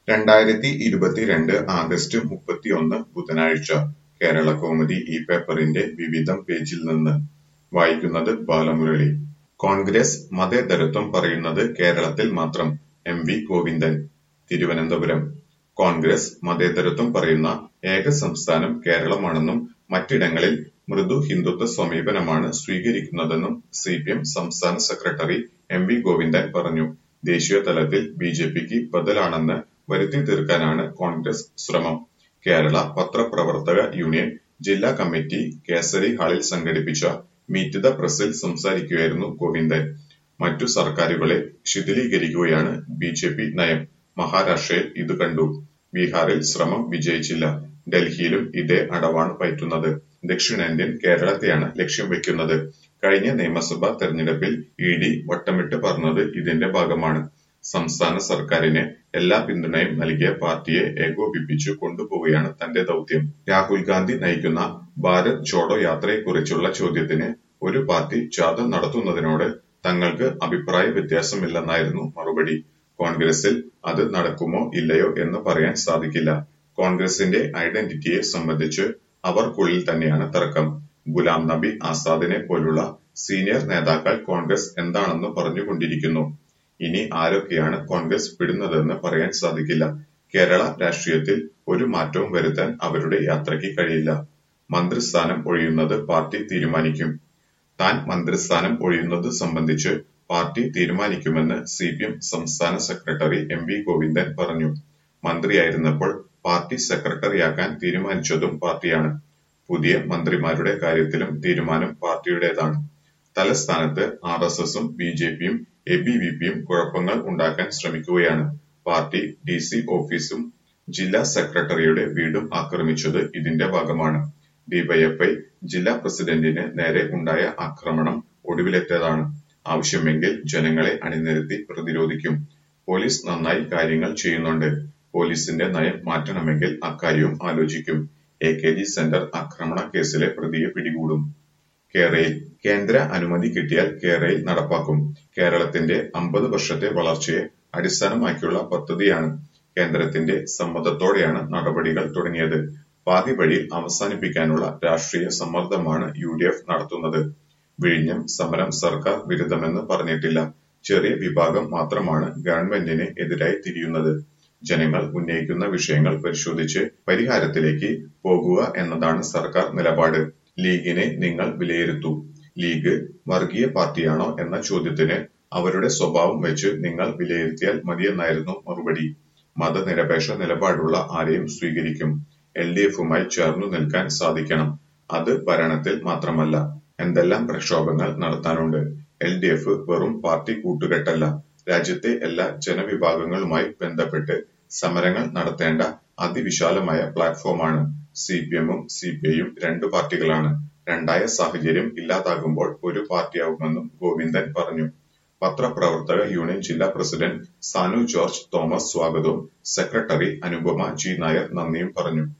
രണ്ടായിരത്തി ഇരുപത്തിരണ്ട് ആഗസ്റ്റ് മുപ്പത്തിയൊന്ന് ബുധനാഴ്ച കേരളകൗമുദി ഈ പേപ്പറിന്റെ വിവിധം പേജിൽ നിന്ന് വായിക്കുന്നത് ബാലമുരളി കോൺഗ്രസ് മതേതരത്വം പറയുന്നത് കേരളത്തിൽ മാത്രം എം വി ഗോവിന്ദൻ തിരുവനന്തപുരം കോൺഗ്രസ് മതേതരത്വം പറയുന്ന ഏക സംസ്ഥാനം കേരളമാണെന്നും മറ്റിടങ്ങളിൽ മൃദു ഹിന്ദുത്വ സമീപനമാണ് സ്വീകരിക്കുന്നതെന്നും സി പി എം സംസ്ഥാന സെക്രട്ടറി എം വി ഗോവിന്ദൻ പറഞ്ഞു ദേശീയ തലത്തിൽ ബി ജെ പിക്ക് ബദലാണെന്ന് വരുത്തി തീർക്കാനാണ് കോൺഗ്രസ് ശ്രമം കേരള പത്രപ്രവർത്തക യൂണിയൻ ജില്ലാ കമ്മിറ്റി കേസരി ഹാളിൽ സംഘടിപ്പിച്ച മീറ്റ് ദ പ്രസിൽ സംസാരിക്കുകയായിരുന്നു ഗോവിന്ദൻ മറ്റു സർക്കാരുകളെ ശിഥിലീകരിക്കുകയാണ് ബി ജെ പി നയം മഹാരാഷ്ട്രയിൽ ഇത് കണ്ടു ബീഹാറിൽ ശ്രമം വിജയിച്ചില്ല ഡൽഹിയിലും ഇതേ അടവാണ് പയറ്റുന്നത് ദക്ഷിണേന്ത്യൻ കേരളത്തെയാണ് ലക്ഷ്യം വെക്കുന്നത് കഴിഞ്ഞ നിയമസഭാ തെരഞ്ഞെടുപ്പിൽ ഇ ഡി വട്ടമിട്ട് പറഞ്ഞത് ഇതിന്റെ ഭാഗമാണ് സംസ്ഥാന സർക്കാരിന് എല്ലാ പിന്തുണയും നൽകിയ പാർട്ടിയെ ഏകോപിപ്പിച്ചു കൊണ്ടുപോവുകയാണ് തന്റെ ദൗത്യം രാഹുൽ ഗാന്ധി നയിക്കുന്ന ഭാരത് ജോഡോ യാത്രയെക്കുറിച്ചുള്ള ചോദ്യത്തിന് ഒരു പാർട്ടി ജാഥ നടത്തുന്നതിനോട് തങ്ങൾക്ക് അഭിപ്രായ വ്യത്യാസമില്ലെന്നായിരുന്നു മറുപടി കോൺഗ്രസിൽ അത് നടക്കുമോ ഇല്ലയോ എന്ന് പറയാൻ സാധിക്കില്ല കോൺഗ്രസിന്റെ ഐഡന്റിറ്റിയെ സംബന്ധിച്ച് അവർക്കുള്ളിൽ തന്നെയാണ് തർക്കം ഗുലാം നബി ആസാദിനെ പോലുള്ള സീനിയർ നേതാക്കൾ കോൺഗ്രസ് എന്താണെന്ന് പറഞ്ഞുകൊണ്ടിരിക്കുന്നു ഇനി ആരൊക്കെയാണ് കോൺഗ്രസ് വിടുന്നതെന്ന് പറയാൻ സാധിക്കില്ല കേരള രാഷ്ട്രീയത്തിൽ ഒരു മാറ്റവും വരുത്താൻ അവരുടെ യാത്രയ്ക്ക് കഴിയില്ല മന്ത്രിസ്ഥാനം ഒഴിയുന്നത് പാർട്ടി തീരുമാനിക്കും താൻ മന്ത്രിസ്ഥാനം ഒഴിയുന്നത് സംബന്ധിച്ച് പാർട്ടി തീരുമാനിക്കുമെന്ന് സി പി എം സംസ്ഥാന സെക്രട്ടറി എം വി ഗോവിന്ദൻ പറഞ്ഞു മന്ത്രിയായിരുന്നപ്പോൾ പാർട്ടി സെക്രട്ടറിയാക്കാൻ തീരുമാനിച്ചതും പാർട്ടിയാണ് പുതിയ മന്ത്രിമാരുടെ കാര്യത്തിലും തീരുമാനം പാർട്ടിയുടേതാണ് തലസ്ഥാനത്ത് ആർ എസ് എസും ബി ജെ പിയും എ ബി വി പിയും കുഴപ്പങ്ങൾ ഉണ്ടാക്കാൻ ശ്രമിക്കുകയാണ് പാർട്ടി ഡി സി ഓഫീസും ജില്ലാ സെക്രട്ടറിയുടെ വീടും ആക്രമിച്ചത് ഇതിന്റെ ഭാഗമാണ് ഡിവൈഎഫ്ഐ ജില്ലാ പ്രസിഡന്റിന് നേരെ ഉണ്ടായ ആക്രമണം ഒടുവിലെത്തിയതാണ് ആവശ്യമെങ്കിൽ ജനങ്ങളെ അണിനിരത്തി പ്രതിരോധിക്കും പോലീസ് നന്നായി കാര്യങ്ങൾ ചെയ്യുന്നുണ്ട് പോലീസിന്റെ നയം മാറ്റണമെങ്കിൽ അക്കാര്യവും ആലോചിക്കും എ കെ ജി സെന്റർ ആക്രമണ കേസിലെ പ്രതിയെ പിടികൂടും കേരയിൽ കേന്ദ്ര അനുമതി കിട്ടിയാൽ കേരയിൽ നടപ്പാക്കും കേരളത്തിന്റെ അമ്പത് വർഷത്തെ വളർച്ചയെ അടിസ്ഥാനമാക്കിയുള്ള പദ്ധതിയാണ് കേന്ദ്രത്തിന്റെ സമ്മതത്തോടെയാണ് നടപടികൾ തുടങ്ങിയത് പാതി വഴിയിൽ അവസാനിപ്പിക്കാനുള്ള രാഷ്ട്രീയ സമ്മർദ്ദമാണ് യു ഡി എഫ് നടത്തുന്നത് വിഴിഞ്ഞം സമരം സർക്കാർ വിരുദ്ധമെന്ന് പറഞ്ഞിട്ടില്ല ചെറിയ വിഭാഗം മാത്രമാണ് ഗവൺമെന്റിന് എതിരായി തിരിയുന്നത് ജനങ്ങൾ ഉന്നയിക്കുന്ന വിഷയങ്ങൾ പരിശോധിച്ച് പരിഹാരത്തിലേക്ക് പോകുക എന്നതാണ് സർക്കാർ നിലപാട് ലീഗിനെ നിങ്ങൾ വിലയിരുത്തൂ ലീഗ് വർഗീയ പാർട്ടിയാണോ എന്ന ചോദ്യത്തിന് അവരുടെ സ്വഭാവം വെച്ച് നിങ്ങൾ വിലയിരുത്തിയാൽ മതിയെന്നായിരുന്നു മറുപടി മതനിരപേക്ഷ നിലപാടുള്ള ആരെയും സ്വീകരിക്കും എൽ ഡി എഫുമായി ചേർന്നു നിൽക്കാൻ സാധിക്കണം അത് ഭരണത്തിൽ മാത്രമല്ല എന്തെല്ലാം പ്രക്ഷോഭങ്ങൾ നടത്താനുണ്ട് എൽ ഡി എഫ് വെറും പാർട്ടി കൂട്ടുകെട്ടല്ല രാജ്യത്തെ എല്ലാ ജനവിഭാഗങ്ങളുമായി ബന്ധപ്പെട്ട് സമരങ്ങൾ നടത്തേണ്ട അതിവിശാലമായ പ്ലാറ്റ്ഫോമാണ് സി പി എമ്മും സി പി ഐയും രണ്ടു പാർട്ടികളാണ് രണ്ടായ സാഹചര്യം ഇല്ലാതാകുമ്പോൾ ഒരു പാർട്ടിയാവുമെന്നും ഗോവിന്ദൻ പറഞ്ഞു പത്രപ്രവർത്തക യൂണിയൻ ജില്ലാ പ്രസിഡന്റ് സാനു ജോർജ് തോമസ് സ്വാഗതവും സെക്രട്ടറി അനുപമ ജി നായർ നന്ദിയും പറഞ്ഞു